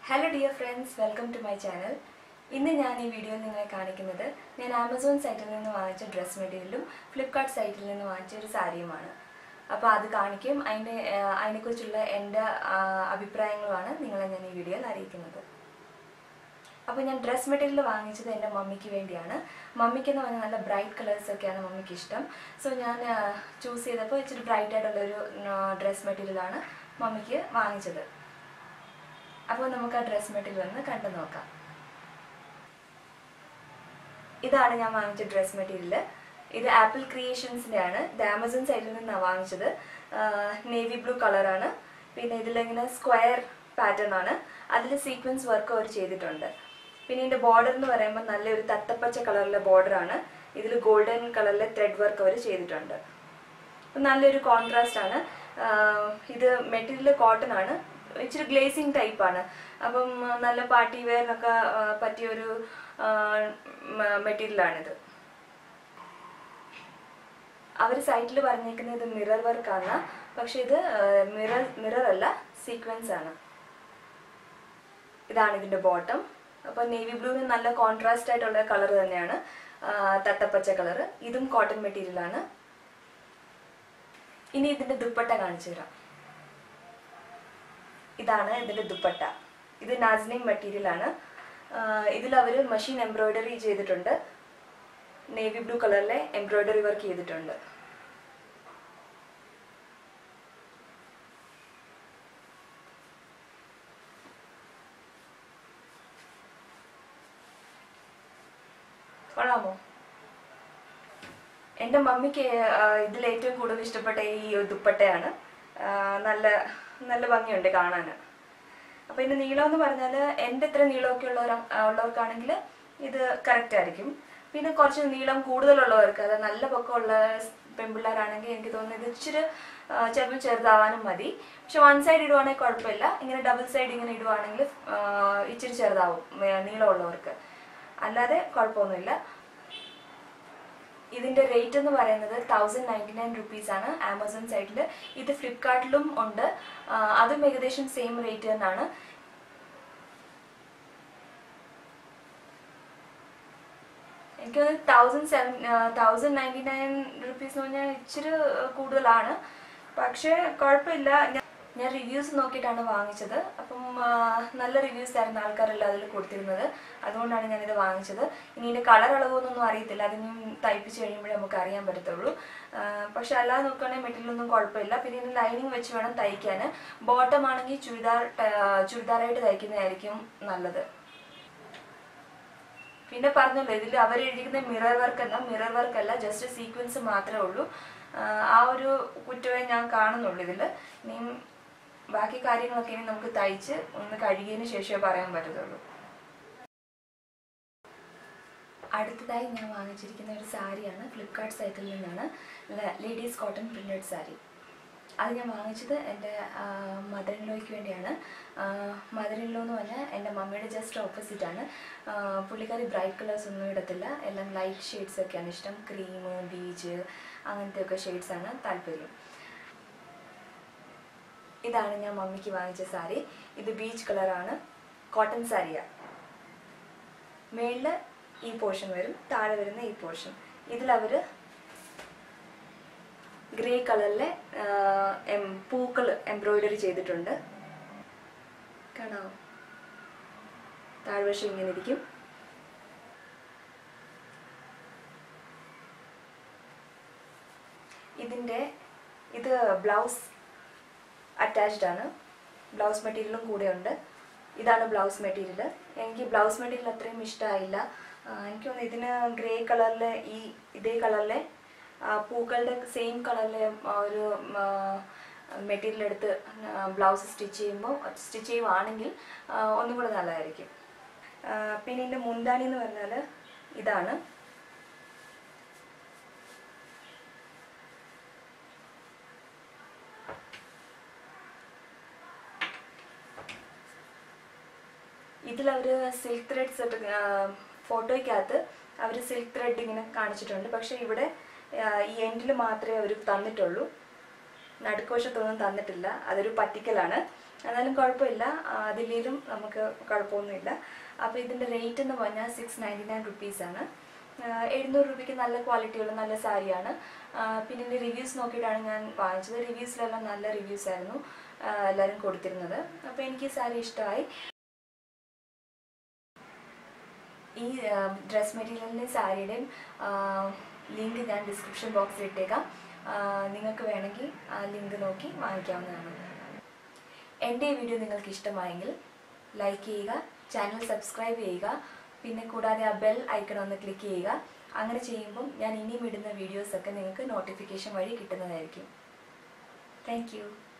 hello dear friends welcome to my channel ഇന്ന് ഞാൻ ഈ വീഡിയോയിൽ നിങ്ങളെ കാണിക്കുന്നത് ഞാൻ ആമസോൺ സൈറ്റിൽ നിന്ന് വാങ്ങിച്ച ഡ്രസ് മെറ്റീരിയലും ഫ്ലിപ്കാർട്ട് സൈറ്റിൽ നിന്ന് വാങ്ങിച്ച ഒരു സാരിയുമാണ് അപ്പോൾ അത് കാണിക്കും അതിൻ്റെ ആഹ്, അതിനെക്കുറിച്ചുള്ള എൻ്റെ ആഹ്, അഭിപ്രായങ്ങളുമാണ് നിങ്ങളെ ഞാൻ ഈ വീഡിയോയിൽ അറിയിക്കുന്നത് അപ്പോൾ ഞാൻ ഡ്രസ് മെറ്റീരിയൽ വാങ്ങിച്ചത് എൻ്റെ മമ്മിക്ക് വേണ്ടിയാണ് മമ്മിക്ക് എന്ന് പറഞ്ഞാൽ നല്ല ബ്രൈറ്റ് കളേഴ്സ് ഒക്കെയാണ് മമ്മിക്ക് ഇഷ്ടം സോ ഞാൻ ചൂസ് ചെയ്തപ്പോൾ ഇച്ചിരി ബ്രൈറ്റ് ആയിട്ടുള്ളൊരു ഡ്രസ് മെറ്റീരിയലാണ് മമ്മിക്ക് വാങ്ങിച്ചത് അപ്പോൾ നമുക്ക് ആ ഡ്രസ് മെറ്റീരിയൽ ഒന്ന് കണ്ടു നോക്കാം ഇതാണ് ഞാൻ വാങ്ങിച്ച ഡ്രസ് മെറ്റീരിയൽ ഇത് ആപ്പിൾ ക്രിയേഷൻസിൻ്റെ ആണ് ഇത് ആമസോൺ സൈറ്റിൽ നിന്നാണ് വാങ്ങിച്ചത് നേവി ബ്ലൂ കളറാണ് പിന്നെ ഇതിലിങ്ങനെ സ്ക്വയർ പാറ്റേൺ ആണ് അതിൽ സീക്വൻസ് വർക്ക് അവർ ചെയ്തിട്ടുണ്ട് പിന്നെ ഇതിൻ്റെ ബോർഡർ എന്ന് പറയുമ്പോൾ നല്ലൊരു തത്തപ്പച്ച കളറിലെ ബോർഡറാണ് ഇതിൽ ഗോൾഡൻ കളറിലെ ത്രെഡ് വർക്ക് അവർ ചെയ്തിട്ടുണ്ട് അപ്പം നല്ലൊരു കോൺട്രാസ്റ്റ് ആണ് ആഹ് ഇത് മെറ്റീരിയൽ കോട്ടൺ ആണ് ഇച്ചിരി ഗ്ലേസിങ് ടൈപ്പ് ആണ് അപ്പം നല്ല പാർട്ടി വെയറിനൊക്കെ ആഹ് പറ്റിയൊരു മെറ്റീരിയലാണിത് അവർ സൈറ്റിൽ പറഞ്ഞേക്കുന്നത് ഇത് മിറർ വർക്കാണ് പക്ഷെ ഇത് മിറർ മിറർ അല്ല സീക്വൻസ് ആണ് ഇതാണ് ഇതിന്റെ ബോട്ടം അപ്പോൾ നേവി ബ്ലൂവിന് നല്ല കോൺട്രാസ്റ്റ് ആയിട്ടുള്ള കളർ തന്നെയാണ് ആഹ് തത്തപ്പച്ച കളർ ഇതും കോട്ടൺ മെറ്റീരിയൽ ആണ് ഇനി ഇതിന്റെ ദുപ്പട്ട കാണിച്ചു തരാം ഇതാണ് ഇതിന്റെ ദുപ്പട്ട ഇത് നാസ്ലിംഗ് മെറ്റീരിയൽ ആണ് ഇതിൽ അവർ മെഷീൻ എംബ്രോയിഡറി ചെയ്തിട്ടുണ്ട് നേവി ബ്ലൂ കളറിലെ എംബ്രോയിഡറി വർക്ക് ചെയ്തിട്ടുണ്ട് കൊള്ളാമോ എൻ്റെ മമ്മിക്ക് ഇതിൽ ഏറ്റവും കൂടുതൽ ഇഷ്ടപ്പെട്ട ഈ ദുപ്പട്ടയാണ് ആ, നല്ല നല്ല ഭംഗിയുണ്ട് കാണാൻ അപ്പോൾ ഇതിൻ്റെ നീളം എന്ന് പറഞ്ഞാൽ എൻ്റെ ഇത്ര നീളമൊക്കെ ഉള്ളവർ ഉള്ളവർക്കാണെങ്കിൽ ഇത് കറക്റ്റ് ആയിരിക്കും പിന്നെ കുറച്ച് നീളം കൂടുതലുള്ളവർക്ക് അതായത് നല്ല പൊക്കമുള്ള പെൺപിള്ളേരാണെങ്കിൽ എനിക്ക് തോന്നുന്നത് ഇത് ഇച്ചിരി ആ, ചിലപ്പോൾ ചെറുതാവാനും മതി പക്ഷെ വൺ സൈഡ് ഇടുവാണെങ്കിൽ കുഴപ്പമില്ല ഇങ്ങനെ ഡബിൾ സൈഡ് ഇങ്ങനെ ഇടുവാണെങ്കിൽ ആ, ഇച്ചിരി ചെറുതാവും ഏ, നീളമുള്ളവർക്ക് അല്ലാതെ കുഴപ്പമൊന്നുമില്ല ഇതിന്റെ റേറ്റ് എന്ന് പറയുന്നത് തൗസൻഡ് നയൻറ്റി നയൻ റുപ്പീസ് ആണ് ആമസോൺ സൈറ്റിൽ ഇത് ഫ്ലിപ്കാർട്ടിലും ഉണ്ട് ആ, അതും ഏകദേശം സെയിം റേറ്റ് തന്നെയാണ് എനിക്ക് thousand seven thousand ninety nine rupees എന്ന് പറഞ്ഞാൽ ഇച്ചിരി കൂടുതലാണ് പക്ഷേ കുഴപ്പമില്ല ഞാൻ- ഞാൻ റിവ്യൂസ് നോക്കിയിട്ടാണ് വാങ്ങിച്ചത് അപ്പം ആ, നല്ല റിവ്യൂസ് ആയിരുന്നു ആൾക്കാരെല്ലാം അതിൽ കൊടുത്തിരുന്നത് അതുകൊണ്ടാണ് ഞാനിത് വാങ്ങിച്ചത് ഇനി ഇതിൻ്റെ കളർ അളവൊന്നും അറിയത്തില്ല അതിനും തയ്പ്പിച്ച് കഴിയുമ്പോഴേ നമുക്ക് അറിയാൻ പറ്റത്തുള്ളൂ ആ, പക്ഷെ അല്ലാതെ നോക്കുകയാണെങ്കിൽ മെറ്റീരിയലൊന്നും കുഴപ്പമില്ല പിന്നെ ഇതിന് ലൈനിങ് വെച്ച് വേണം തയ്ക്കാൻ ബോട്ടം ആണെങ്കിൽ ചുരിദാർ ട- ചുരിദാറായിട്ട് തയ്ക്കുന്നതായിരിക്കും നല്ലത് പിന്നെ പറഞ്ഞല്ലോ ഇതിൽ അവർ എഴുതിയിരിക്കുന്ന മിറർ വർക്ക് എന്ന മിറർ വർക്ക് അല്ല ജസ്റ്റ് സീക്വൻസ് മാത്രമേ ഉള്ളൂ ആഹ് ആ ഒരു കുറ്റമേ ഞാൻ കാണുന്നുള്ളൂ ഇതിൽ ഇനിയും ബാക്കി കാര്യങ്ങളൊക്കെ ഇനി നമുക്ക് തയ്ച്ച് ഒന്ന് കഴുകിയതിന് ശേഷമേ പറയാൻ പറ്റത്തുള്ളൂ അടുത്തതായി ഞാൻ വാങ്ങിച്ചിരിക്കുന്ന ഒരു സാരിയാണ് ഫ്ലിപ്കാർട്ട് സൈറ്റിൽ നിന്നാണ് ലേഡീസ് കോട്ടൺ പ്രിന്റഡ് സാരി അത് ഞാൻ വാങ്ങിച്ചത് എൻ്റെ മദർ ഇൻ ലോയ്ക്ക് വേണ്ടിയാണ് മദർ ഇൻ ലോ എന്ന് പറഞ്ഞാൽ എൻ്റെ മമ്മിയുടെ ജസ്റ്റ് ഓപ്പോസിറ്റ് ആണ് ആ, പുള്ളിക്കാരി ബ്രൈറ്റ് കളേഴ്സ് ഒന്നും ഇടത്തില്ല എല്ലാം ലൈറ്റ് ഷെയ്ഡ്സ് ഒക്കെയാണ് ഇഷ്ടം ക്രീം ബീച്ച് അങ്ങനത്തെ ഒക്കെ ഷെയ്ഡ്സ് ആണ് താല്പര്യം ഇതാണ് ഞാൻ മമ്മിക്ക് വാങ്ങിച്ച സാരി ഇത് ബീച്ച് കളറാണ് കോട്ടൺ സാരിയാണ് മേളിൽ ഈ പോർഷൻ വരും താഴെ വരുന്ന ഈ പോർഷൻ ഇതിലവർ ഗ്രേ കളറിലെ പൂക്കൾ എംബ്രോയിഡറി ചെയ്തിട്ടുണ്ട് കാണാമോ താഴ്വശം ഇങ്ങനെ ഇരിക്കും ഇതിൻ്റെ ഇത് ബ്ലൗസ് അറ്റാച്ച്ഡ് ആണ് ബ്ലൗസ് മെറ്റീരിയലും കൂടെ ഉണ്ട് ഇതാണ് ബ്ലൗസ് മെറ്റീരിയൽ എനിക്ക് ബ്ലൗസ് മെറ്റീരിയൽ അത്രയും ഇഷ്ടമായില്ല ആ, എനിക്ക് തോന്നുന്നു ഇതിന് ഗ്രേ കളറിലെ ഈ ഇതേ കളറിലെ ആ, പൂക്കളുടെ സെയിം കളറിലെ ആ, ഒരു മെറ്റീരിയൽ എടുത്ത് ബ്ലൗസ് സ്റ്റിച്ച് ചെയ്യുമ്പോൾ സ്റ്റിച്ച് ചെയ്യുവാണെങ്കിൽ ആ, ഒന്നും കൂടെ നല്ലതായിരിക്കും ആ, പിന്നെ ഇതിൻ്റെ മുന്താണി എന്ന് പറഞ്ഞാൽ ഇതാണ് ഇതിലവർ സിൽക്ക് ത്രെഡ്സ് ഫോട്ടോയ്ക്കകത്ത് അവർ സിൽക്ക് ത്രെഡ് ഇങ്ങനെ കാണിച്ചിട്ടുണ്ട് പക്ഷേ ഇവിടെ ആ, ഈ എൻഡിൽ മാത്രമേ അവർ തന്നിട്ടുള്ളൂ നടുക്കോശത്തൊന്നും തന്നിട്ടില്ല അതൊരു പറ്റിക്കലാണ് എന്നാലും കുഴപ്പമില്ല ആ, അതിലേലും നമുക്ക് കുഴപ്പമൊന്നുമില്ല അപ്പോൾ ഇതിൻ്റെ റേറ്റ് എന്ന് പറഞ്ഞാൽ സിക്സ് നയൻറ്റി നയൻ റുപ്പീസാണ് എഴുന്നൂറ് രൂപയ്ക്ക് നല്ല ക്വാളിറ്റിയുള്ള നല്ല സാരിയാണ് ആ, പിന്നെ ഇതിൻ്റെ റിവ്യൂസ് നോക്കിയിട്ടാണ് ഞാൻ വാങ്ങിച്ചത് റിവ്യൂസിലെല്ലാം നല്ല റിവ്യൂസ് ആയിരുന്നു ആ, എല്ലാവരും കൊടുത്തിരുന്നത് അപ്പോൾ എനിക്ക് ഈ സാരി ഇഷ്ടമായി ഈ ഡ്രസ് മെറ്റീരിയലിൻ്റെയും സാരിയുടെയും ലിങ്ക് ഞാൻ ഡിസ്ക്രിപ്ഷൻ ബോക്സിൽ ഇട്ടേക്കാം ആ, നിങ്ങൾക്ക് വേണമെങ്കിൽ ആ ലിങ്ക് നോക്കി വാങ്ങിക്കാവുന്നതാണ് എൻ്റെ ഈ വീഡിയോ നിങ്ങൾക്ക് ഇഷ്ടമായെങ്കിൽ ലൈക്ക് ചെയ്യുക ചാനൽ സബ്സ്ക്രൈബ് ചെയ്യുക പിന്നെ കൂടാതെ ആ ബെൽ ഐക്കൺ ഒന്ന് ക്ലിക്ക് ചെയ്യുക അങ്ങനെ ചെയ്യുമ്പം ഞാൻ ഇനിയും ഇടുന്ന വീഡിയോസൊക്കെ നിങ്ങൾക്ക് നോട്ടിഫിക്കേഷൻ വഴി കിട്ടുന്നതായിരിക്കും താങ്ക്